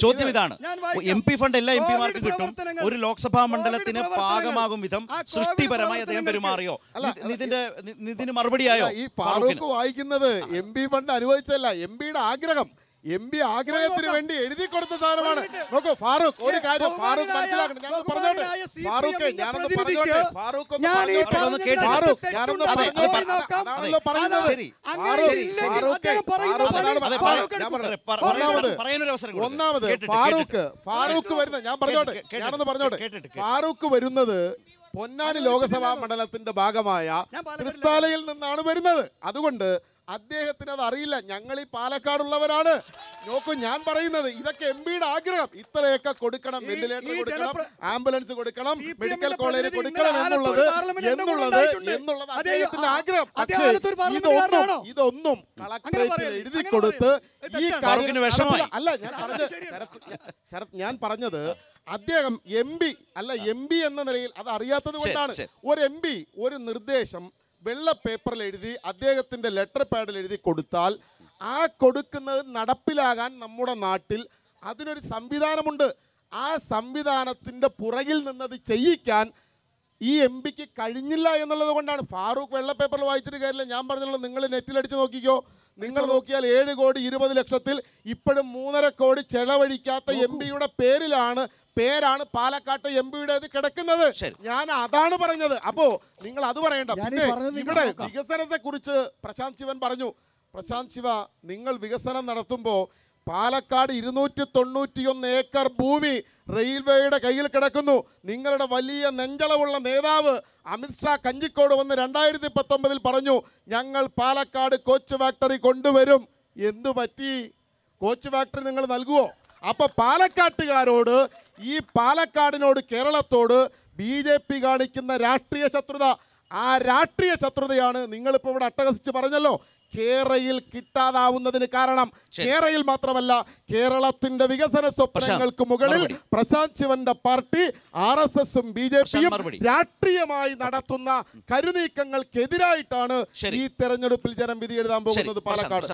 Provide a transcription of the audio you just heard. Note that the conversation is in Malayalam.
ചോദ്യം ഇത് ഇതാണ് ഞാൻ വായിക്കാം. എം പി ഫണ്ട് എല്ലാ എം പിമാർക്ക് കോവിഡ് കിട്ടും പ്രവർത്തനങ്ങൾ, ഒരു ലോക്സഭാ കോവിഡ് മണ്ഡലത്തിന് പ്രവർത്തനങ്ങൾ, പാകമാകും വിധം ആ കോവിഡ് സൃഷ്ടിപരമായി അദ്ദേഹം പെരുമാറിയോ അല്ല, നി- നിതിന്റെ നി- നിതിന് മറുപടിയായോ ഈ ഫാറൂഖിന്? ഫാറൂഖ് വായിക്കുന്നത് എം പി ഫണ്ട് അനുവദിച്ചല്ല എം പിയുടെ ആഗ്രഹം എം പി ആഗ്രഹത്തിന് വേണ്ടി എഴുതി കൊടുത്ത സാധനമാണ് നോക്കൂ ഫാറൂഖ് ഒരു കാര്യം ഫാറൂഖ് മനസ്സിലാക്കണം ഞാനൊന്ന് പറഞ്ഞോട്ടെ ബഹുമാനായ സി പി ഫാറൂഖ് എമ്മിന്റെ ഞാനൊന്ന് പ്രതിനിധിക്ക് പറഞ്ഞോട്ടെ ഫാറൂഖ് ഒന്ന് ഞാൻ ഈ പറഞ്ഞോട്ടെ. പറഞ്ഞത് കേട്ടില്ല. ഫാറൂഖ് ഞാനൊന്ന് അതെ, പറഞ്ഞോട്ടെ പോയി നോക്കാം. അതാണല്ലോ അതെ. പറയുന്നത് ശരി. അങ്ങനെ ഫാറൂഖ്, ഇല്ലെങ്കിൽ ഫാറൂഖ്, അദ്ദേഹം പറയുന്ന ഫാറൂഖ് പണി അതാണ് അതെ, പറഞ്ഞത്. ഫാറൂഖ് ഞാൻ എടുക്കും. പറഞ്ഞത്. പറ- പറ- ഒന്നാമത് പറയാനൊരു അവസരം കൊടുക്ക്. ഒന്നാമത് കേട്ടിട്ട്, ഫാറൂഖ് കേട്ടിട്ട്. ഫാറൂഖ് വരുന്ന ഞാൻ പറഞ്ഞോട്ടെ കേട്ടിട്ട്, കേട്ടിട്ട്, ഞാനൊന്ന് പറഞ്ഞോട്ടെ കേട്ടിട്ട്, കേട്ടിട്ട്. ഫാറൂഖ് വരുന്നത് പൊന്നാനി ലോകസഭാ മണ്ഡലത്തിന്റെ ഭാഗമായ ഞാൻ പാലക്കാടില്ല. തൃത്താലയിൽ നിന്നാണ് വരുന്നത് അതുകൊണ്ട് അദ്ദേഹത്തിന് അത് അറിയില്ല ഞങ്ങൾ ഈ പാലക്കാടുള്ളവരാണ് നോക്കൂ ഞാൻ പറയുന്നത് ഇതൊക്കെ എം പിയുടെ ആഗ്രഹം ഇത്രയൊക്കെ കൊടുക്കണം ഈ- വെന്റിലേറ്റർ ഈ കൊടുക്കണം ജനപ്ര- ആംബുലൻസ് കൊടുക്കണം സി പി മെഡിക്കൽ എമ്മിന്റെ കോളേജ് പ്രതിനിധി കൊടുക്കണം ഇന്നലെ എന്നുള്ളത് ആലത്തൂർ പാർലമെന്റ് എന്റെ കൂടെ എന്നുള്ളത് ഉണ്ടായിട്ടുണ്ട്. എന്നുള്ളത് അതേ- അദ്ദേഹത്തിന്റെ ആ- ആഗ്രഹം അതേ പക്ഷേ ആലത്തൂർ പാർലമെന്റുകാരനാണോ? ഇതൊന്നും ഇതൊന്നും അങ്ങനെ കളക്ടറേറ്റിൽ പറയരുത്. എഴുതി അങ്ങനെ കൊടുത്ത് പറയരുത്. ഈ തെറ്റാണ്. ഫാറൂഖിന് കാര്യം വിഷമമായി. അല്ല ഞാൻ പറഞ്ഞത് ശരിയല്ല. ശരത്ത് ഞാൻ- ശരത്ത് ഞാൻ പറഞ്ഞത് അദ്ദേഹം എം പി അല്ല എം പി എന്ന നിലയിൽ അത് അറിയാത്തത് ശരി, കൊണ്ടാണ് ശരി. ഒരു എം പി ഒരു നിർദ്ദേശം വെള്ള പേപ്പറിൽ എഴുതി അദ്ദേഹത്തിന്റെ ലെറ്റർ പാഡിൽ എഴുതി കൊടുത്താൽ ആ കൊടുക്കുന്നത് നടപ്പിലാകാൻ നമ്മുടെ നാട്ടിൽ അതിനൊരു സംവിധാനമുണ്ട് ആ സംവിധാനത്തിന്റെ പുറകിൽ നിന്നത് ചെയ്യിക്കാൻ ഈ എം പിക്ക് കഴിഞ്ഞില്ല എന്നുള്ളത് കൊണ്ടാണ് ഫാറൂഖ് വെള്ള പേപ്പറിൽ വായിച്ചിട്ട് കാര്യമില്ല ഞാൻ പറഞ്ഞല്ലോ നിങ്ങൾ നെറ്റിലടിച്ച് നോക്കിക്കോ നിങ്ങൾ നോക്കിയാൽ ഏഴ് കോടി ഇരുപത് ലക്ഷത്തിൽ ഇപ്പോഴും മൂന്നര കോടി ചെലവഴിക്കാത്ത എം പിയുടെ പേരിലാണ് പേരാണ് പാലക്കാട്ട് എം പിയുടേത് കിടക്കുന്നത് ശരി. ഞാൻ അതാണ് പറഞ്ഞത് അപ്പോ നിങ്ങൾ അത് പറയണ്ട ഞാൻ ഈ പിന്നെ പറഞ്ഞത് നിങ്ങൾ ഇവിടെ നോക്കാം. വികസനത്തെ കുറിച്ച് പ്രശാന്ത് ശിവൻ പറഞ്ഞു പ്രശാന്ത് ശിവ നിങ്ങൾ വികസനം നടത്തുമ്പോൾ പാലക്കാട് ഇരുന്നൂറ്റി തൊണ്ണൂറ്റിയൊന്ന് ഏക്കർ ഭൂമി റെയിൽവേയുടെ കയ്യിൽ കിടക്കുന്നു നിങ്ങളുടെ വലിയ നെഞ്ചളവുള്ള നേതാവ് അമിത്ഷാ കഞ്ചിക്കോട് വന്ന് രണ്ടായിരത്തി പത്തൊമ്പതിൽ പറഞ്ഞു ഞങ്ങൾ പാലക്കാട് കോച്ച് ഫാക്ടറി കൊണ്ടുവരും എന്തു പറ്റി കോച്ച് ഫാക്ടറി നിങ്ങൾ നൽകുമോ അപ്പൊ പാലക്കാട്ടുകാരോട് ഈ പാലക്കാടിനോട് കേരളത്തോട് ബി ജെ പി കാണിക്കുന്ന രാഷ്ട്രീയ ശത്രുത ആ രാഷ്ട്രീയ ശത്രുതയാണ് നിങ്ങളിപ്പോൾ ഇവിടെ അട്ടഹസിച്ച് പറഞ്ഞല്ലോ കേരയിൽ കിട്ടാതാവുന്നതിന് കാരണം കേരയിൽ മാത്രമല്ല കേരളത്തിന്റെ വികസന സ്വപ്നങ്ങൾക്ക് മുകളിൽ മറുപടി. പ്രശാന്ത് ശിവന്റെ പാർട്ടി ആർ എസ് എസും ബി ജെ പിയും മറുപടി. രാഷ്ട്രീയമായി നടത്തുന്ന കരുനീക്കങ്ങൾക്കെതിരായിട്ടാണ് ശരി. ഈ തെരഞ്ഞെടുപ്പിൽ ജനം വിധി എഴുതാൻ പോകുന്നത് പ്രശാന്ത്, പാലക്കാട്